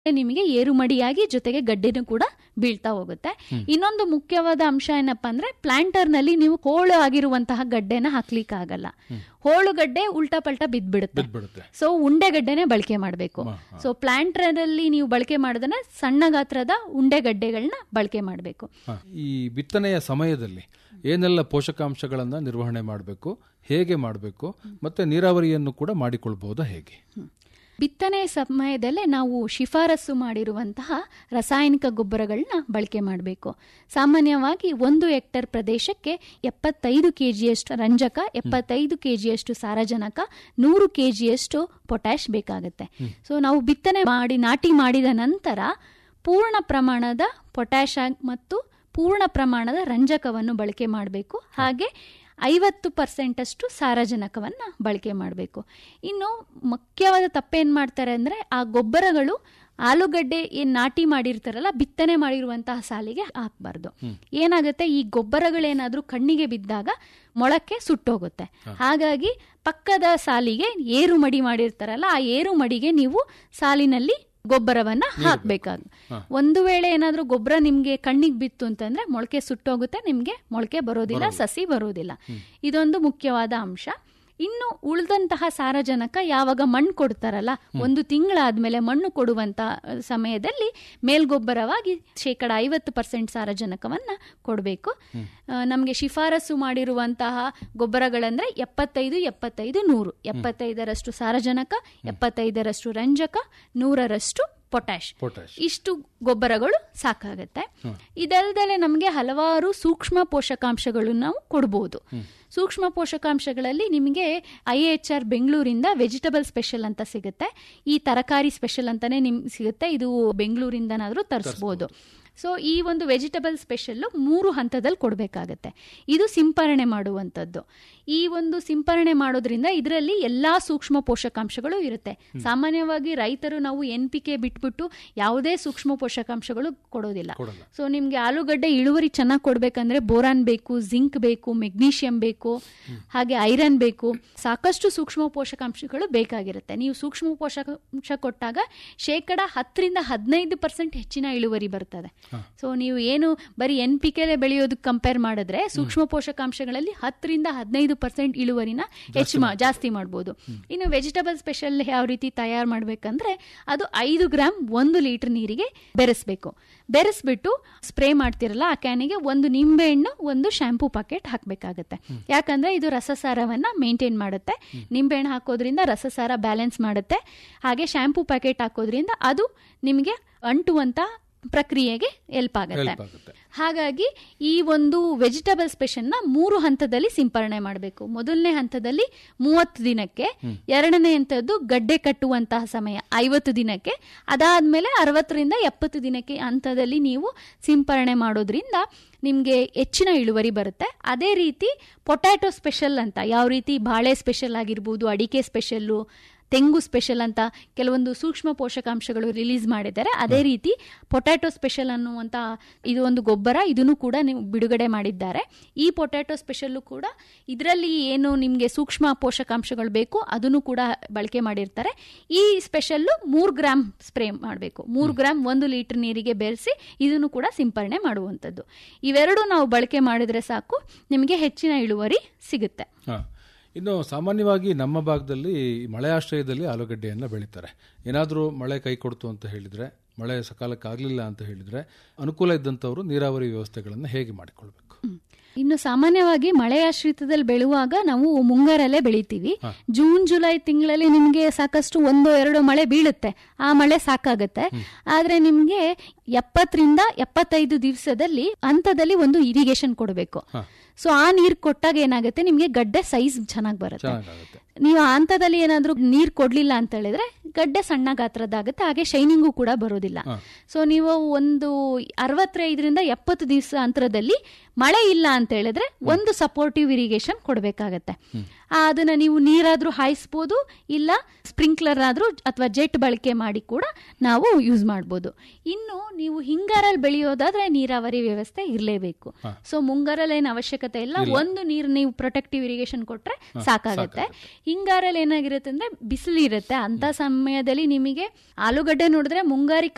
ನಿಮಗೆ ಏರುಮಡಿಯಾಗಿ ಜೊತೆಗೆ ಗಡ್ಡೆನೂ ಕೂಡ ಬೀಳ್ತಾ ಹೋಗುತ್ತೆ ಇನ್ನೊಂದು ಮುಖ್ಯವಾದ ಅಂಶ ಏನಪ್ಪಾ ಅಂದ್ರೆ ಪ್ಲಾಂಟರ್ ನಲ್ಲಿ ನೀವು ಹೋಳು ಆಗಿರುವಂತಹ ಗಡ್ಡೆನ ಹಾಕ್ಲಿಕ್ಕೆ ಆಗಲ್ಲ ಹೋಳು ಗಡ್ಡೆ ಉಲ್ಟಾ ಪಲ್ಟಾ ಬಿದ್ದ್ಬಿಡುತ್ತೆ ಬಿದ್ಬಿಡುತ್ತೆ ಸೊ ಉಂಡೆಗಡ್ಡೆನೆ ಬಳಕೆ ಮಾಡಬೇಕು ಹ, ಹ. ಸೊ ಪ್ಲಾಂಟರ್ ಅಲ್ಲಿ ನೀವು ಬಳಕೆ ಮಾಡಿದ್ರೆ ಸಣ್ಣ ಗಾತ್ರದ ಉಂಡೆಗಡ್ಡೆಗಳನ್ನ ಬಳಕೆ ಮಾಡಬೇಕು ಹ, ಈ ಬಿತ್ತನೆಯ ಸಮಯದಲ್ಲಿ ಏನೆಲ್ಲ ಪೋಷಕಾಂಶಗಳನ್ನ ನಿರ್ವಹಣೆ ಮಾಡಬೇಕು ಹೇಗೆ ಮಾಡಬೇಕು ಮತ್ತೆ ನೀರಾವರಿಯನ್ನು ಕೂಡ ಮಾಡಿಕೊಳ್ಬಹುದಾ ಹೇಗೆ ಬಿತ್ತನೆ ಸಮಯದಲ್ಲೇ ನಾವು ಶಿಫಾರಸು ಮಾಡಿರುವಂತಹ ರಾಸಾಯನಿಕ ಗೊಬ್ಬರಗಳನ್ನ ಬಳಕೆ ಮಾಡಬೇಕು ಸಾಮಾನ್ಯವಾಗಿ ಒಂದು ಹೆಕ್ಟರ್ ಪ್ರದೇಶಕ್ಕೆ ಎಪ್ಪತ್ತೈದು ಕೆಜಿಯಷ್ಟು ರಂಜಕ ಎಪ್ಪತ್ತೈದು ಕೆಜಿಯಷ್ಟು ಸಾರಜನಕ ನೂರು ಕೆಜಿಯಷ್ಟು ಪೊಟ್ಯಾಶ್ ಬೇಕಾಗುತ್ತೆ ಸೊ ನಾವು ಬಿತ್ತನೆ ಮಾಡಿ ನಾಟಿ ಮಾಡಿದ ನಂತರ ಪೂರ್ಣ ಪ್ರಮಾಣದ ಪೊಟ್ಯಾಶ್ ಮತ್ತು ಪೂರ್ಣ ಪ್ರಮಾಣದ ರಂಜಕವನ್ನು ಬಳಕೆ ಮಾಡಬೇಕು ಹಾಗೆ ಐವತ್ತು ಪರ್ಸೆಂಟ್ ಅಷ್ಟು ಸಾರಜನಕವನ್ನ ಬಳಕೆ ಮಾಡಬೇಕು ಇನ್ನು ಮುಖ್ಯವಾದ ತಪ್ಪೇನ್ ಮಾಡ್ತಾರೆ ಅಂದ್ರೆ ಆ ಗೊಬ್ಬರಗಳು ಆಲೂಗಡ್ಡೆ ಏನ್ ನಾಟಿ ಮಾಡಿರ್ತಾರಲ್ಲ ಬಿತ್ತನೆ ಮಾಡಿರುವಂತಹ ಸಾಲಿಗೆ ಹಾಕ್ಬಾರ್ದು ಏನಾಗುತ್ತೆ ಈ ಗೊಬ್ಬರಗಳೇನಾದ್ರೂ ಕಣ್ಣಿಗೆ ಬಿದ್ದಾಗ ಮೊಳಕೆ ಸುಟ್ಟೋಗುತ್ತೆ ಹಾಗಾಗಿ ಪಕ್ಕದ ಸಾಲಿಗೆ ಏರು ಮಡಿ ಮಾಡಿರ್ತಾರಲ್ಲ ಆ ಏರು ಮಡಿಗೆ ನೀವು ಸಾಲಿನಲ್ಲಿ ಗೊಬ್ಬರವನ್ನ ಹಾಕ್ಬೇಕಾಗ ಒಂದು ವೇಳೆ ಏನಾದ್ರೂ ಗೊಬ್ಬರ ನಿಮ್ಗೆ ಕಣ್ಣಿಗೆ ಬಿತ್ತು ಅಂತಂದ್ರೆ ಮೊಳಕೆ ಸುಟ್ಟೋಗುತ್ತೆ ನಿಮ್ಗೆ ಮೊಳಕೆ ಬರೋದಿಲ್ಲ ಸಸಿ ಬರೋದಿಲ್ಲ ಇದೊಂದು ಮುಖ್ಯವಾದ ಅಂಶ ಇನ್ನು ಉಳಿದಂತಹ ಸಾರಜನಕ ಯಾವಾಗ ಮಣ್ಣು ಕೊಡ್ತಾರಲ್ಲ ಒಂದು ತಿಂಗಳಾದ್ಮೇಲೆ ಮಣ್ಣು ಕೊಡುವಂತ ಸಮಯದಲ್ಲಿ ಮೇಲ್ಗೊಬ್ಬರವಾಗಿ ಶೇಕಡ ಐವತ್ತು ಪರ್ಸೆಂಟ್ ಸಾರಜನಕವನ್ನ ಕೊಡಬೇಕು ನಮಗೆ ಶಿಫಾರಸು ಮಾಡಿರುವಂತಹ ಗೊಬ್ಬರಗಳಂದ್ರೆ ಎಪ್ಪತ್ತೈದು ಎಪ್ಪತ್ತೈದು ನೂರು ಎಪ್ಪತ್ತೈದರಷ್ಟು ಸಾರಜನಕ ಎಪ್ಪತ್ತೈದರಷ್ಟು ರಂಜಕ ನೂರರಷ್ಟು ಪೊಟ್ಯಾಶ್ ಪೊಟ್ಯಾಶ್ ಇಷ್ಟು ಗೊಬ್ಬರಗಳು ಸಾಕಾಗತ್ತೆ ಇದಲ್ದಲೆ ನಮಗೆ ಹಲವಾರು ಸೂಕ್ಷ್ಮ ಪೋಷಕಾಂಶಗಳು ನಾವು ಕೊಡ್ಬೋದು ಸೂಕ್ಷ್ಮ ಪೋಷಕಾಂಶಗಳಲ್ಲಿ ನಿಮಗೆ ಐ ಎಚ್ ಆರ್ ಬೆಂಗಳೂರಿಂದ ವೆಜಿಟಬಲ್ ಸ್ಪೆಷಲ್ ಅಂತ ಸಿಗುತ್ತೆ ಈ ತರಕಾರಿ ಸ್ಪೆಷಲ್ ಅಂತಾನೆ ನಿಮ್ಗೆ ಸಿಗುತ್ತೆ ಇದು ಬೆಂಗಳೂರಿಂದನಾದ್ರೂ ತರಿಸ್ಬೋದು ಸೊ ಈ ಒಂದು ವೆಜಿಟಬಲ್ ಸ್ಪೆಷಲ್ ಮೂರು ಹಂತದಲ್ಲಿ ಕೊಡಬೇಕಾಗತ್ತೆ ಇದು ಸಿಂಪರಣೆ ಮಾಡುವಂಥದ್ದು ಈ ಒಂದು ಸಿಂಪರಣೆ ಮಾಡೋದ್ರಿಂದ ಇದರಲ್ಲಿ ಎಲ್ಲಾ ಸೂಕ್ಷ್ಮ ಪೋಷಕಾಂಶಗಳು ಇರುತ್ತೆ ಸಾಮಾನ್ಯವಾಗಿ ರೈತರು ನಾವು ಎನ್ ಪಿ ಕೆ ಬಿಟ್ಬಿಟ್ಟು ಯಾವುದೇ ಸೂಕ್ಷ್ಮ ಪೋಷಕಾಂಶಗಳು ಕೊಡೋದಿಲ್ಲ ಕೊಡಲ್ಲ ಸೊ ನಿಮ್ಗೆ ಆಲೂಗಡ್ಡೆ ಇಳುವರಿ ಚೆನ್ನಾಗಿ ಕೊಡ್ಬೇಕಂದ್ರೆ ಬೋರಾನ್ ಬೇಕು ಜಿಂಕ್ ಬೇಕು ಮೆಗ್ನೀಷಿಯಂ ಬೇಕು ಹಾಗೆ ಐರನ್ ಬೇಕು ಸಾಕಷ್ಟು ಸೂಕ್ಷ್ಮ ಪೋಷಕಾಂಶಗಳು ಬೇಕಾಗಿರುತ್ತೆ ನೀವು ಸೂಕ್ಷ್ಮ ಪೋಷಕಾಂಶ ಕೊಟ್ಟಾಗ ಶೇಕಡ ಹತ್ತರಿಂದ ಹದಿನೈದು ಪರ್ಸೆಂಟ್ ಹೆಚ್ಚಿನ ಇಳುವರಿ ಬರ್ತದೆ ಸೊ ನೀವು ಏನು ಬರೀ ಎನ್ ಪಿ ಕೆಲೆ ಬೆಳೆಯೋದಕ್ಕೆ ಕಂಪೇರ್ ಮಾಡಿದ್ರೆ ಸೂಕ್ಷ್ಮ ಪೋಷಕಾಂಶಗಳಲ್ಲಿ ಹತ್ತರಿಂದ ಹದಿನೈದು ಪರ್ಸೆಂಟ್ ಇಳುವರಿನ ಹೆಚ್ಚು ಮಾ- ಜಾಸ್ತಿ ಮಾಡ್ಬೋದು ಇನ್ನು ವೆಜಿಟಬಲ್ ಸ್ಪೆಷಲ್ ಯಾವ ರೀತಿ ತಯಾರು ಮಾಡ್ಬೇಕಂದ್ರೆ ಅದು ಐದು ಗ್ರಾಮ್ ಒಂದು ಲೀಟರ್ ನೀರಿಗೆ ಬೆರೆಸ್ಬೇಕು ಬೆರೆಸ್ಬಿಟ್ಟು ಸ್ಪ್ರೇ ಮಾಡ್ತಿರಲ್ಲ ಆ ಕ್ಯಾನಿಗೆ ಒಂದು ನಿಂಬೆಹಣ್ಣು ಒಂದು ಶಾಂಪೂ ಪಾಕೆಟ್ ಹಾಕಬೇಕಾಗತ್ತೆ ಯಾಕಂದ್ರೆ ಇದು ರಸಸಾರವನ್ನ ಮೇಂಟೈನ್ ಮಾಡುತ್ತೆ ನಿಂಬೆಹಣ್ಣು ಹಾಕೋದ್ರಿಂದ ರಸಸಾರ ಬ್ಯಾಲೆನ್ಸ್ ಮಾಡುತ್ತೆ ಹಾಗೆ ಶಾಂಪೂ ಪ್ಯಾಕೆಟ್ ಹಾಕೋದ್ರಿಂದ ಅದು ನಿಮಗೆ ಅಂಟುವಂತ ಪ್ರಕ್ರಿಯೆಗೆ ಹೆಲ್ಪ್ ಆಗುತ್ತೆ ಹೆಲ್ಪ್ ಆಗುತ್ತೆ ಹಾಗಾಗಿ ಈ ಒಂದು ವೆಜಿಟಬಲ್ ಸ್ಪೆಷಲ್ನ ಮೂರು ಹಂತದಲ್ಲಿ ಸಿಂಪರಣೆ ಮಾಡಬೇಕು ಮೊದಲನೇ ಹಂತದಲ್ಲಿ ಮೂವತ್ತು ದಿನಕ್ಕೆ ಎರಡನೇ ಹಂತದ್ದು ಗಡ್ಡೆ ಕಟ್ಟುವಂತಹ ಸಮಯ ಐವತ್ತು ದಿನಕ್ಕೆ ಅದಾದ್ಮೇಲೆ ಅರವತ್ತರಿಂದ ಎಪ್ಪತ್ತು ದಿನಕ್ಕೆ ಹಂತದಲ್ಲಿ ನೀವು ಸಿಂಪರಣೆ ಮಾಡೋದ್ರಿಂದ ನಿಮಗೆ ಹೆಚ್ಚಿನ ಇಳುವರಿ ಬರುತ್ತೆ ಅದೇ ರೀತಿ ಪೊಟ್ಯಾಟೊ ಸ್ಪೆಷಲ್ ಅಂತ ಯಾವ ರೀತಿ ಬಾಳೆ ಸ್ಪೆಷಲ್ ಆಗಿರ್ಬೋದು ಅಡಿಕೆ ಸ್ಪೆಷಲ್ಲು ತೆಂಗು ಸ್ಪೆಷಲ್ ಅಂತ ಕೆಲವೊಂದು ಸೂಕ್ಷ್ಮ ಪೋಷಕಾಂಶಗಳು ರಿಲೀಸ್ ಮಾಡಿದ್ದಾರೆ ಅದೇ ರೀತಿ ಪೊಟ್ಯಾಟೊ ಸ್ಪೆಷಲ್ ಅನ್ನುವಂತ ಇದು ಒಂದು ಗೊಬ್ಬರ ಇದನ್ನು ಕೂಡ ನೀವು ಬಿಡುಗಡೆ ಮಾಡಿದ್ದಾರೆ ಈ ಪೊಟ್ಯಾಟೊ ಸ್ಪೆಷಲ್ಲು ಕೂಡ ಇದರಲ್ಲಿ ಏನು ನಿಮಗೆ ಸೂಕ್ಷ್ಮ ಪೋಷಕಾಂಶಗಳು ಬೇಕು ಅದನ್ನು ಕೂಡ ಬಳಕೆ ಮಾಡಿರ್ತಾರೆ ಈ ಸ್ಪೆಷಲ್ಲು ಮೂರು ಗ್ರಾಮ್ ಸ್ಪ್ರೇ ಮಾಡಬೇಕು ಮೂರು ಗ್ರಾಮ್ ಒಂದು ಲೀಟರ್ ನೀರಿಗೆ ಬೆರೆಸಿ ಇದನ್ನು ಕೂಡ ಸಿಂಪರಣೆ ಮಾಡುವಂಥದ್ದು ಇವೆರಡು ನಾವು ಬಳಕೆ ಮಾಡಿದ್ರೆ ಸಾಕು ನಿಮಗೆ ಹೆಚ್ಚಿನ ಇಳುವರಿ ಸಿಗುತ್ತೆ ಹಾ. ಇನ್ನು ಸಾಮಾನ್ಯವಾಗಿ ನಮ್ಮ ಭಾಗದಲ್ಲಿ ಮಳೆ ಆಶ್ರಯದಲ್ಲಿ ಆಲೂಗಡ್ಡೆಯನ್ನು ಬೆಳೀತಾರೆ ಏನಾದರೂ ಮಳೆ ಕೈ ಕೊಡ್ತು ಅಂತ ಹೇಳಿದ್ರೆ ಮಳೆ ಸಕಾಲಕ್ಕೆ ಆಗಲಿಲ್ಲ ಅಂತ ಹೇಳಿದ್ರೆ ಅನುಕೂಲ ಇದ್ದಂಥವ್ರು ನೀರಾವರಿ ವ್ಯವಸ್ಥೆಗಳನ್ನು ಹೇಗೆ ಮಾಡಿಕೊಳ್ಬೇಕು ಇನ್ನು ಸಾಮಾನ್ಯವಾಗಿ ಮಳೆ ಆಶ್ರಿತದಲ್ಲಿ ಬೆಳೆಯುವಾಗ ನಾವು ಮುಂಗಾರಲ್ಲೇ ಬೆಳಿತೀವಿ ಜೂನ್ ಜುಲೈ ತಿಂಗಳಲ್ಲಿ ನಿಮಗೆ ಸಾಕಷ್ಟು ಒಂದು ಎರಡು ಮಳೆ ಬೀಳುತ್ತೆ ಆ ಮಳೆ ಸಾಕಾಗತ್ತೆ ಆದ್ರೆ ನಿಮ್ಗೆ ಎಪ್ಪತ್ತರಿಂದ ಎಪ್ಪತ್ತೈದು ದಿವಸದಲ್ಲಿ ಹಂತದಲ್ಲಿ ಒಂದು ಇರಿಗೇಷನ್ ಕೊಡಬೇಕು ಸೊ ಆ ನೀರ್ ಕೊಟ್ಟಾಗ ಏನಾಗುತ್ತೆ ನಿಮ್ಗೆ ಗಡ್ಡೆ ಸೈಜ್ ಚೆನ್ನಾಗಿ ಬರುತ್ತೆ ಚೆನ್ನಾಗಾಗುತ್ತೆ ನೀವು ಆ ಹಂತದಲ್ಲಿ ಏನಾದ್ರೂ ನೀರ್ ಕೊಡ್ಲಿಲ್ಲ ಅಂತ ಹೇಳಿದ್ರೆ ಗಡ್ಡೆ ಸಣ್ಣ ಗಾತ್ರದಾಗುತ್ತೆ ಹಾಗೆ ಶೈನಿಂಗು ಕೂಡ ಬರೋದಿಲ್ಲ ಸೊ ನೀವು ಒಂದು ಅರವತ್ತೈದರಿಂದ ಎಪ್ಪತ್ತು ದಿವಸ ಅಂತರದಲ್ಲಿ ಮಳೆ ಇಲ್ಲ ಅಂತ ಹೇಳಿದ್ರೆ ಒಂದು ಸಪೋರ್ಟಿವ್ ಇರಿಗೇಷನ್ ಕೊಡಬೇಕಾಗತ್ತೆ ಅದನ್ನ ನೀವು ನೀರಾದ್ರೂ ಹಾಯಿಸ್ಬೋದು ಇಲ್ಲ ಸ್ಪ್ರಿಂಕ್ಲರ್ ಆದ್ರೂ ಅಥವಾ ಜೆಟ್ ಬಳಕೆ ಮಾಡಿ ಕೂಡ ನಾವು ಯೂಸ್ ಮಾಡ್ಬೋದು ಇನ್ನು ನೀವು ಹಿಂಗಾರಲ್ಲಿ ಬೆಳೆಯೋದಾದ್ರೆ ನೀರಾವರಿ ವ್ಯವಸ್ಥೆ ಇರಲೇಬೇಕು ಸೊ ಮುಂಗಾರಲ್ಲಿ ಏನು ಅವಶ್ಯಕತೆ ಇಲ್ಲ ಒಂದು ನೀರು ನೀವು ಪ್ರೊಟೆಕ್ಟಿವ್ ಇರಿಗೇಷನ್ ಕೊಟ್ರೆ ಸಾಕಾಗತ್ತೆ ಹಿಂಗಾರಲ್ಲಿ ಏನಾಗಿರುತ್ತೆ ಅಂದ್ರೆ ಬಿಸಿಲು ಇರುತ್ತೆ ಅಂತ ಸಮಯದಲ್ಲಿ ನಿಮಗೆ ಆಲೂಗಡ್ಡೆ ನೋಡಿದ್ರೆ ಮುಂಗಾರಿ